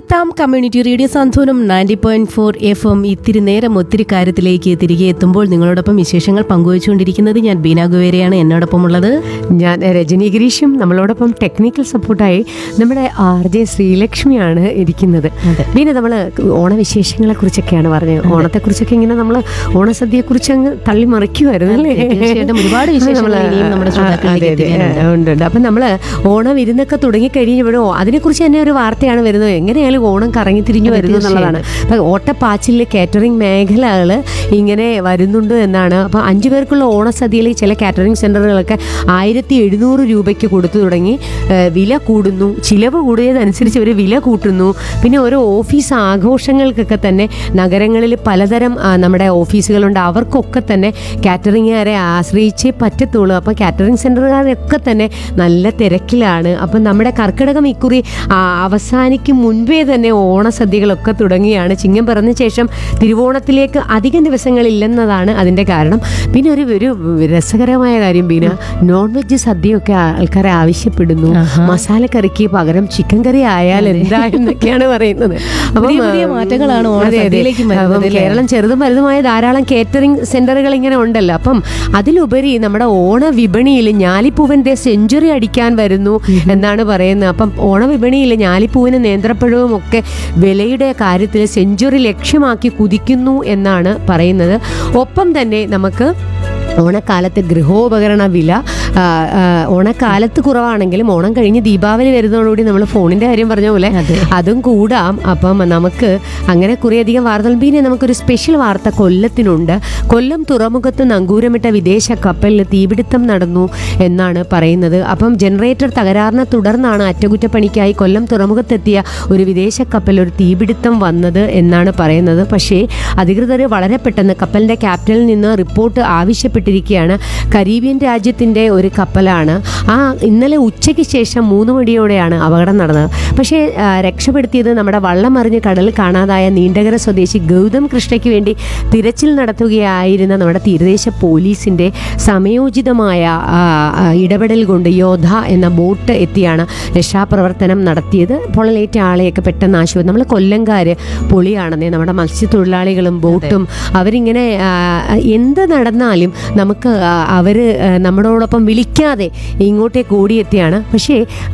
തിരികെത്താം community radio Santhwanam ninety point four F M ഇത്തിരി നേരം ഒത്തിരി കാര്യത്തിലേക്ക് തിരികെ എത്തുമ്പോൾ നിങ്ങളോടൊപ്പം വിശേഷങ്ങൾ പങ്കുവച്ചുകൊണ്ടിരിക്കുന്നത് ഞാൻ ബീന ഗുവേരയാണ് എന്നോടൊപ്പം ഉള്ളത് ഞാൻ രജനി ഗിരീഷും നമ്മളോടൊപ്പം ടെക്നിക്കൽ സപ്പോർട്ടായി നമ്മുടെ ആർ ജെ ശ്രീലക്ഷ്മിയാണ് ഇരിക്കുന്നത് അതെ. പിന്നെ നമ്മൾ ഓണവിശേഷങ്ങളെ കുറിച്ചൊക്കെയാണ് പറഞ്ഞത് ഓണത്തെക്കുറിച്ചൊക്കെ ഇങ്ങനെ നമ്മൾ ഓണസദ്യയെ കുറിച്ച് അങ്ങ് തള്ളി മറിക്കുമായിരുന്നു അല്ലേ അതെ, തീർച്ചയായിട്ടും ഒരുപാട് വിശേഷങ്ങൾ നമ്മള് ഇനിയും നമ്മുടെ ശ്രോതാക്കളിലേക്ക് അതെ, അതെ, എത്തിക്കാനുണ്ട്. ഉണ്ട് ഉണ്ട് അപ്പം നമ്മൾ ഓണം വിരുന്നൊക്കെ തുടങ്ങിക്കഴിഞ്ഞപ്പോഴോ അതിനെക്കുറിച്ച് തന്നെ ഒരു വാർത്തയാണ് വരുന്നത് എങ്ങനെയായാലും ഓണം കറങ്ങി തിരിഞ്ഞു അതെ, വരുന്നു എന്നുള്ളതാണ് അപ്പം ഓട്ടപ്പാച്ചിലിൽ കാറ്ററിംഗ് മേഖലകൾ ഇങ്ങനെ വരുന്നുണ്ട് എന്നാണ് അപ്പം അഞ്ചു പേർക്കുള്ള ഓണസദ്യയിൽ ചില കാറ്ററിംഗ് സെൻ്ററുകളൊക്കെ ആയിരത്തി എഴുന്നൂറ് രൂപയ്ക്ക് കൊടുത്തു തുടങ്ങി ഏഹ് വില കൂടുന്നു ചിലവ് കൂടിയതനുസരിച്ച് അവർ വില കൂട്ടുന്നു പിന്നെ ഓരോ ഓഫീസ് ആഘോഷങ്ങൾക്കൊക്കെ തന്നെ നഗരങ്ങളിൽ പലതരം ആ, നമ്മുടെ ഓഫീസുകളുണ്ട് അവർക്കൊക്കെ തന്നെ കാറ്ററിംഗുകാരെ ആശ്രയിച്ചേ പറ്റത്തുള്ളൂ അപ്പം കാറ്ററിംഗ് സെൻ്ററുകാരൊക്കെ തന്നെ നല്ല തിരക്കിലാണ് അപ്പം നമ്മുടെ കർക്കിടകം ഇക്കുറി ആ, അവസാനിക്കും മുൻപേ തന്നെ ഓണസദ്യകളൊക്കെ തുടങ്ങിയാണ് ചിങ്ങം പിറന്ന ശേഷം തിരുവോണത്തിലേക്ക് അധികം ദിവസങ്ങളില്ലെന്നതാണ് അതിൻ്റെ കാരണം പിന്നെ ഒരു ഒരു രസകരമായ കാര്യം ബീന നോൺ വെജ് സദ്യയൊക്കെ ആൾക്കാരെ ആവശ്യപ്പെടുന്നു ആഹാ. മസാലക്കറിക്ക് പകരം ചിക്കൻ കറി ആയാൽ എന്താ എന്നൊക്കെയാണ് പറയുന്നത് അപ്പം പുതിയ പുതിയ മാറ്റങ്ങളാണ് അതെ, അതെ. ഓണസദ്യയിലേക്കും വരുന്നത് അപ്പം അല്ലേ? കേരളം ചെറുതും വലുതുമായ ധാരാളം കേറ്ററിംഗ് സെന്ററുകൾ ഇങ്ങനെ ഉണ്ടല്ലോ അപ്പം അതിലുപരി നമ്മുടെ ഓണ വിപണിയിൽ ഞാലിപ്പൂവൻ ദേ സെഞ്ചുറി അടിക്കാൻ വരുന്നു എന്നാണ് പറയുന്നത് അപ്പം ഓണ വിപണിയിൽ ഞാലിപ്പൂവിന് നേന്ത്രപ്പഴവും ഒക്കെ വിലയുടെ കാര്യത്തിൽ സെഞ്ചുറി ലക്ഷ്യമാക്കി കുതിക്കുന്നു എന്നാണ് പറയുന്നത് ഒപ്പം തന്നെ നമുക്ക് ഓണക്കാലത്ത് ഗൃഹോപകരണ വില ആ, ആ, ഓണക്കാലത്ത് കുറവാണെങ്കിലും ഓണം കഴിഞ്ഞ് ദീപാവലി വരുന്നതോടുകൂടി നമ്മൾ ഫോണിന്റെ കാര്യം പറഞ്ഞ പോലെ അതെ. അതും കൂടാം അപ്പം നമുക്ക് അങ്ങനെ കുറേയധികം വാർത്തകൾ പിന്നെ നമുക്കൊരു സ്പെഷ്യൽ വാർത്ത കൊല്ലത്തിനുണ്ട് കൊല്ലം തുറമുഖത്ത് നങ്കൂരമിട്ട വിദേശ കപ്പലിൽ തീപിടുത്തം നടന്നു എന്നാണ് പറയുന്നത് അപ്പം ജനറേറ്റർ തകരാറിനെ തുടർന്നാണ് അറ്റകുറ്റപ്പണിക്കായി കൊല്ലം തുറമുഖത്തെത്തിയ ഒരു വിദേശ കപ്പൽ ഒരു തീപിടുത്തം വന്നത് എന്നാണ് പറയുന്നത് പക്ഷേ അധികൃതർ വളരെ പെട്ടെന്ന് കപ്പലിന്റെ ക്യാപ്റ്റനിൽ നിന്ന് റിപ്പോർട്ട് ആവശ്യപ്പെട്ടിരിക്കുകയാണ് കരീബിയൻ രാജ്യത്തിന്റെ ഒരു കപ്പലാണ് ആ ഇന്നലെ ഉച്ചയ്ക്ക് ശേഷം മൂന്ന് മണിയോടെയാണ് അപകടം നടന്നത് പക്ഷേ ആ, രക്ഷപ്പെടുത്തിയത് നമ്മുടെ വള്ളം മറിഞ്ഞ് കടലിൽ കാണാതായ നീണ്ടകര സ്വദേശി ഗൗതം കൃഷ്ണയ്ക്ക് വേണ്ടി തിരച്ചിൽ നടത്തുകയായിരുന്ന നമ്മുടെ തീരദേശ പോലീസിന്റെ സമയോചിതമായ ആ, ആ, ഇടപെടൽ കൊണ്ട് യോധ എന്ന ബോട്ട് എത്തിയാണ് രക്ഷാപ്രവർത്തനം നടത്തിയത് പൊള്ളലേറ്റ ആളെയൊക്കെ പെട്ടെന്ന് ആശുപത്രി നമ്മൾ കൊല്ലംകാര് പൊളിയാണെന്നേ നമ്മുടെ മത്സ്യത്തൊഴിലാളികളും ബോട്ടും അവരിങ്ങനെ ആ, എന്ത് നടന്നാലും നമുക്ക് അവർ നമ്മളോടൊപ്പം വിളിക്കാതെ ഇങ്ങോട്ടേക്ക് ഓടിയെത്തിയാണ് പക്ഷേ